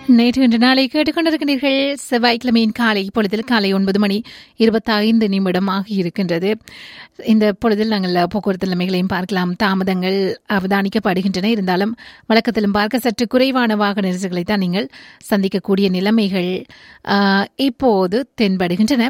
நேற்று இன்று நாளை கேட்டுக்கொண்டிருக்கிறீர்கள் செவ்வாய்க்கிழமையின் காலை பொழுதில் காலை ஒன்பது மணி இருபத்தைந்து நிமிடம் ஆகியிருக்கின்றது இந்த பொழுதில் நாங்கள் போக்குவரத்து நிலைமைகளையும் பார்க்கலாம் தாமதங்கள் அவதானிக்கப்படுகின்றன இருந்தாலும் வழக்கத்திலும் பார்க்க சற்று குறைவான வாகன நெரிசல்களை தான் நீங்கள் சந்திக்கக்கூடிய நிலைமைகள் ஆஹ், இப்போது தென்படுகின்றன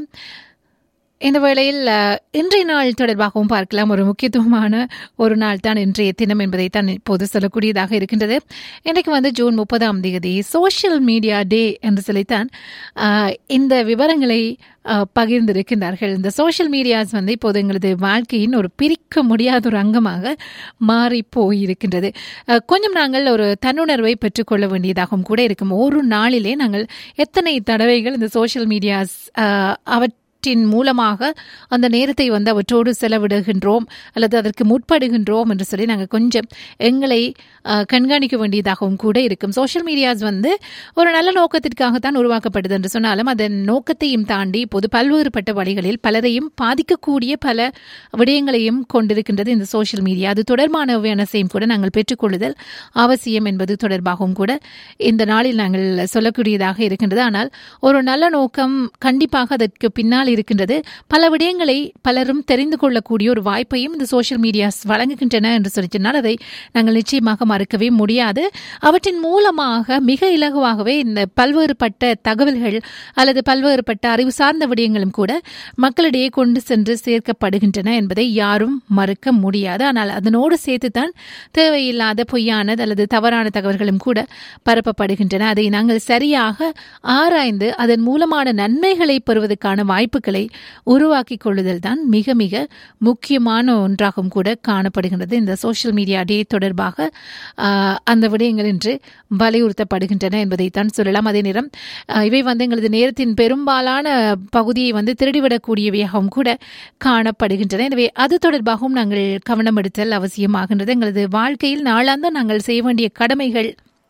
இந்த வேளையில் அஹ், இன்றைய நாள் தொடர்பாகவும் பார்க்கலாம் ஒரு முக்கியத்துவமான ஒரு நாள் தான் இன்றைய தினம் என்பதை தான் இப்போது சொல்லக்கூடியதாக இருக்கின்றது இன்றைக்கு வந்து ஜூன் முப்பதாம் தேதி சோஷியல் மீடியா டே என்று சொல்லித்தான் அஹ், இந்த விவரங்களை அஹ், பகிர்ந்திருக்கின்றார்கள் இந்த சோஷியல் மீடியாஸ் வந்து இப்போது எங்களது வாழ்க்கையின் ஒரு பிரிக்க முடியாத ஒரு அங்கமாக மாறி போயிருக்கின்றது அஹ், கொஞ்சம் நாங்கள் ஒரு தன்னுணர்வை பெற்றுக்கொள்ள வேண்டியதாகவும் கூட இருக்கும் ஒரு நாளிலே நாங்கள் எத்தனை தடவைகள் இந்த சோஷியல் மீடியாஸ் அவற்றை அவற்றின் மூலமாக அந்த நேரத்தை வந்து அவற்றோடு செலவிடுகின்றோம் அல்லது அதற்கு முற்படுகின்றோம் என்று சொல்லி நாங்கள் கொஞ்சம் எங்களை அஹ், கண்காணிக்க வேண்டியதாகவும் கூட இருக்கும் சோஷியல் மீடியாஸ் வந்து ஒரு நல்ல நோக்கத்திற்காகத்தான் உருவாக்கப்படுது என்று சொன்னாலும் அதன் நோக்கத்தையும் தாண்டி இப்போது பல்வேறுபட்ட வழிகளில் பலரையும் பாதிக்கக்கூடிய பல விடயங்களையும் கொண்டிருக்கின்றது இந்த சோஷியல் மீடியா அது தொடர்பான அவேர்னஸையும் கூட நாங்கள் பெற்றுக்கொள்ளுதல் அவசியம் என்பது தொடர்பாகவும் கூட இந்த நாளில் நாங்கள் சொல்லக்கூடியதாக இருக்கின்றது ஆனால் ஒரு நல்ல நோக்கம் கண்டிப்பாக அதற்கு பின்னால் இருக்கின்றது பல விடயங்களை பலரும் தெரிந்து கொள்ளக்கூடிய ஒரு வாய்ப்பையும் இந்த சோஷியல் மீடியாஸ் வழங்குகின்றன என்று சொல்லி சொன்னால் அதை நாங்கள் நிச்சயமாக மறுக்கவே முடியாது அவற்றின் மூலமாக மிக இலகுவாகவே இந்த பல்வேறுபட்ட தகவல்கள் அல்லது பல்வேறுபட்ட அறிவு சார்ந்த விடயங்களும் கூட மக்களிடையே கொண்டு சென்று சேர்க்கப்படுகின்றன என்பதை யாரும் மறுக்க முடியாது ஆனால் அதனோடு சேர்த்துதான் தேவையில்லாத பொய்யானது அல்லது தவறான தகவல்களும் கூட பரப்பப்படுகின்றன அதை நாங்கள் சரியாக ஆராய்ந்து அதன் மூலமான நன்மைகளை பெறுவதற்கான வாய்ப்புகளை உருவாக்கி கொள்ளுதல் தான் மிக மிக முக்கியமான ஒன்றாகவும் கூட காணப்படுகின்றது இந்த சோஷியல் மீடியா டே தொடர்பாக ஆஹ், அந்த விடயங்கள் இன்று வலியுறுத்தப்படுகின்றன என்பதைத்தான் சொல்லலாம் அதே நேரம் ஆஹ், இவை வந்து எங்களது நேரத்தின் பெரும்பாலான பகுதியை வந்து திருடிவிடக்கூடியவையாகவும் கூட காணப்படுகின்றன எனவே அது தொடர்பாகவும் நாங்கள் கவனம் எடுத்தல் அவசியமாகின்றது எங்களது வாழ்க்கையில் நாளாந்த நாங்கள் செய்ய வேண்டிய கடமைகள்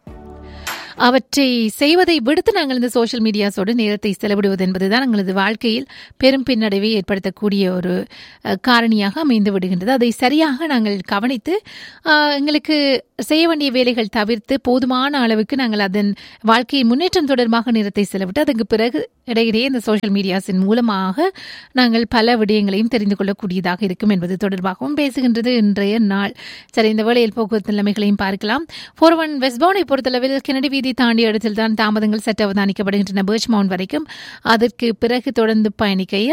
அவற்றை செய்வதை விடுத்து நாங்கள் இந்த சோஷியல் மீடியாஸோடு நேரத்தை செலவிடுவது என்பதுதான் எங்களது வாழ்க்கையில் பெரும் பின்னடைவை ஏற்படுத்தக்கூடிய ஒரு அஹ், காரணியாக அமைந்து விடுகின்றது அதை சரியாக நாங்கள் கவனித்து ஆஹ், எங்களுக்கு செய்ய வேண்டிய வேலைகள் தவிர்த்து போதுமான அளவுக்கு நாங்கள் அதன் வாழ்க்கையின் முன்னேற்றம் தொடர்பாக நேரத்தை செலவிட்டு அதற்கு பிறகு இடையிடையே இந்த சோஷியல் மீடியாஸின் மூலமாக நாங்கள் பல விடயங்களையும் தெரிந்து கொள்ளக்கூடியதாக இருக்கும் என்பது தொடர்பாகவும் பேசுகின்றது இன்றைய நாள் சரி இந்த வேளையில் போக்குவரத்து நிலைமைகளையும் பார்க்கலாம் ஃபோர் ஒன் வெஸ்ட்பவுனை பொறுத்தளவில் கெனடி வீதி தாண்டிய இடத்தில் தான் தாமதங்கள் சற்று அவதானிக்கப்படுகின்றன பேர்ச் மவுண்ட் வரைக்கும் அதற்கு பிறகு தொடர்ந்து பயணிக்க